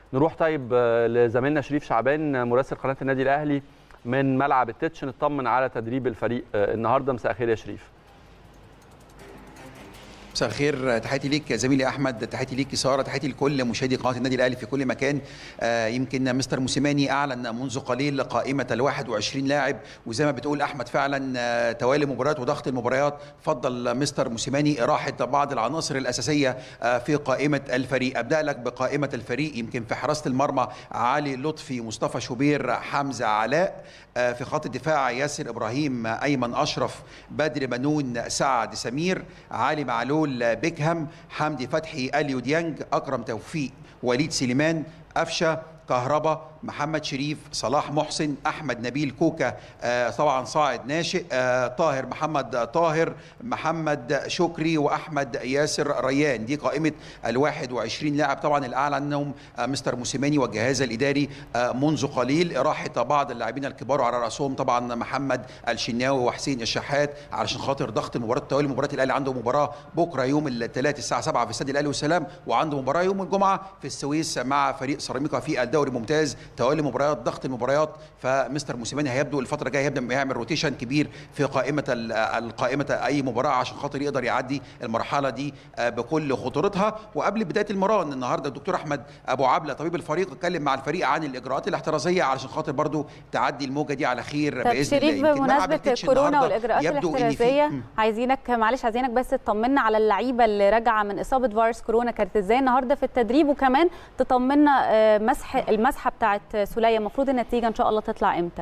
نروح طيب لزميلنا شريف شعبان مراسل قناه النادي الاهلي من ملعب التتش نطمن على تدريب الفريق النهارده مساء الخير يا شريف مساء الخير تحياتي ليك زميلي احمد تحياتي ليك ساره تحياتي لكل مشاهدي قناه النادي الاهلي في كل مكان آه يمكن مستر موسيماني اعلن منذ قليل قائمه ال 21 لاعب وزي ما بتقول احمد فعلا آه توالي مباريات وضغط المباريات فضل مستر موسيماني راحه بعض العناصر الاساسيه آه في قائمه الفريق ابدا لك بقائمه الفريق يمكن في حراسه المرمى علي لطفي مصطفى شوبير حمزه علاء في خط الدفاع ياسر ابراهيم ايمن اشرف بدر بنون سعد سمير علي معلول بيكهام حمدي فتحي اليو ديانج اكرم توفيق وليد سليمان قفشه كهربا محمد شريف صلاح محسن احمد نبيل كوكا آه طبعا صاعد ناشئ آه طاهر محمد طاهر محمد شكري واحمد ياسر ريان دي قائمه ال 21 لاعب طبعا اللي اعلن انهم آه مستر موسيماني والجهاز الاداري آه منذ قليل راحه بعض اللاعبين الكبار وعلى راسهم طبعا محمد الشناوي وحسين الشحات علشان خاطر ضغط المباراه توالي مباراه الاهلي عنده مباراه بكره يوم الثلاث الساعه 7 في استاد الاهلي والسلام وعنده مباراه يوم الجمعه في السويس مع فريق سيراميكا في الدوري الممتاز توالي مباريات ضغط المباريات فمستر موسيماني هيبدو الفتره الجايه هيبدا يعمل روتيشن كبير في قائمه القائمه اي مباراه عشان خاطر يقدر يعدي المرحله دي بكل خطورتها وقبل بدايه المران النهارده الدكتور احمد ابو عبله طبيب الفريق اتكلم مع الفريق عن الاجراءات الاحترازيه علشان خاطر برضو تعدي الموجه دي على خير طب باذن شريف الله بمناسبه كورونا والاجراءات الاحترازيه عايزينك معلش عايزينك بس تطمنا على اللعيبه اللي راجعه من اصابه فيروس كورونا كانت ازاي النهارده في التدريب وكمان تطمنا مسح المسحه بتاعت سوليه المفروض النتيجه ان شاء الله تطلع امتى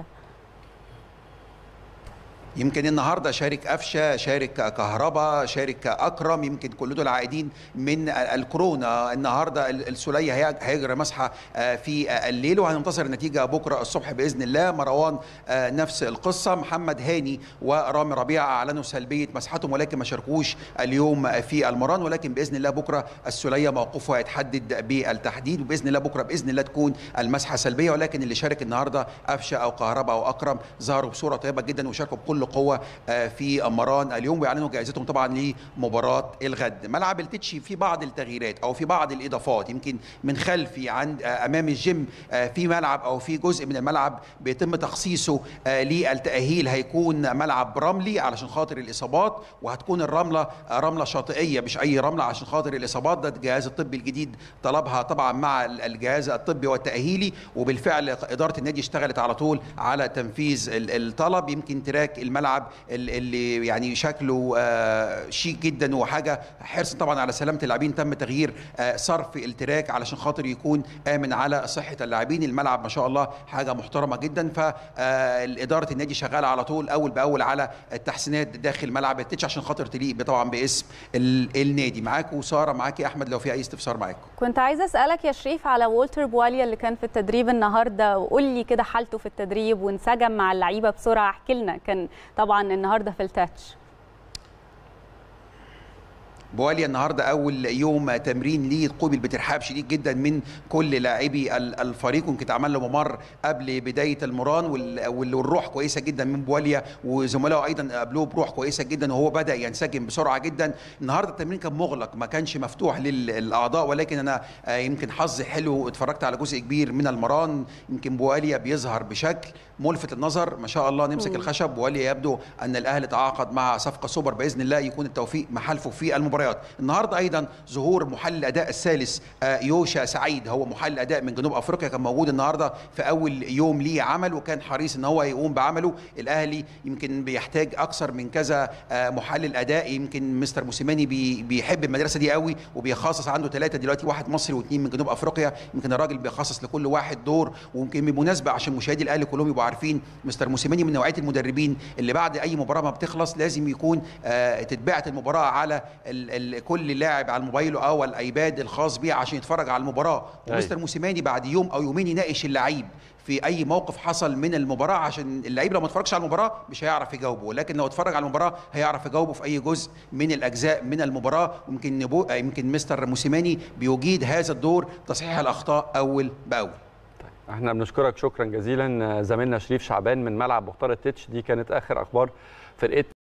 يمكن النهارده شارك قفشه شارك كهربا شارك اكرم يمكن كل دول عائدين من الكورونا النهارده السوليه هيجري مسحه في الليل وهننتظر النتيجه بكره الصبح باذن الله مروان نفس القصه محمد هاني ورامي ربيعه اعلنوا سلبيه مسحتهم ولكن ما شاركوش اليوم في المران ولكن باذن الله بكره السوليه موقفه هيتحدد بالتحديد وباذن الله بكره باذن الله تكون المسحه سلبيه ولكن اللي شارك النهارده قفشه او كهربا او اكرم ظهروا بصوره طيبه جدا وشاركوا بكل قوه في مران اليوم ويعلنوا جائزتهم طبعا لمباراه الغد ملعب التتشي في بعض التغييرات او في بعض الاضافات يمكن من خلفي عند امام الجيم في ملعب او في جزء من الملعب بيتم تخصيصه للتاهيل هيكون ملعب رملي علشان خاطر الاصابات وهتكون الرمله رمله شاطئيه مش اي رمله عشان خاطر الاصابات ده الجهاز الطبي الجديد طلبها طبعا مع الجهاز الطبي والتاهيلي وبالفعل اداره النادي اشتغلت على طول على تنفيذ الطلب يمكن تراك الملعب اللي يعني شكله شيك جدا وحاجه حرص طبعا على سلامه اللاعبين تم تغيير صرف التراك علشان خاطر يكون امن على صحه اللاعبين الملعب ما شاء الله حاجه محترمه جدا فاداره النادي شغاله على طول اول باول على التحسينات داخل ملعب التتش عشان خاطر تليق طبعا باسم النادي معاكم ساره معاكي احمد لو في اي استفسار معاكم كنت عايزه اسالك يا شريف على والتر بواليا اللي كان في التدريب النهارده وقول لي كده حالته في التدريب وانسجم مع اللعيبه بسرعه احكي لنا كان طبعا النهارده في التاتش بواليا النهارده اول يوم تمرين ليه قوبل بترحاب شديد جدا من كل لاعبي الفريق ويمكن اتعمل له ممر قبل بدايه المران والروح كويسه جدا من بواليا وزملائه ايضا قابلوه بروح كويسه جدا وهو بدا ينسجم بسرعه جدا النهارده التمرين كان مغلق ما كانش مفتوح للاعضاء ولكن انا يمكن حظي حلو اتفرجت على جزء كبير من المران يمكن بواليا بيظهر بشكل ملفت النظر ما شاء الله نمسك الخشب بواليا يبدو ان الاهلي تعاقد مع صفقه سوبر باذن الله يكون التوفيق محالفه في المباريات النهارده ايضا ظهور محلل الاداء الثالث يوشا سعيد هو محلل اداء من جنوب افريقيا كان موجود النهارده في اول يوم ليه عمل وكان حريص ان هو يقوم بعمله الاهلي يمكن بيحتاج اكثر من كذا محلل اداء يمكن مستر موسيماني بيحب المدرسه دي قوي وبيخصص عنده ثلاثه دلوقتي واحد مصري واثنين من جنوب افريقيا يمكن الراجل بيخصص لكل واحد دور ويمكن بالمناسبه عشان مشاهدي الاهلي كلهم يبقوا عارفين مستر موسيماني من نوعيه المدربين اللي بعد اي مباراه ما بتخلص لازم يكون تتبعت المباراه على ال كل لاعب على موبايله او الايباد الخاص بيه عشان يتفرج على المباراه ومستر موسيماني بعد يوم او يومين يناقش اللعيب في اي موقف حصل من المباراه عشان اللعيب لو ما اتفرجش على المباراه مش هيعرف يجاوبه لكن لو اتفرج على المباراه هيعرف يجاوبه في اي جزء من الاجزاء من المباراه يمكن نبو... يمكن مستر موسيماني بيجيد هذا الدور تصحيح الاخطاء اول باول احنا بنشكرك شكرا جزيلا زميلنا شريف شعبان من ملعب مختار التتش دي كانت اخر اخبار فرقتنا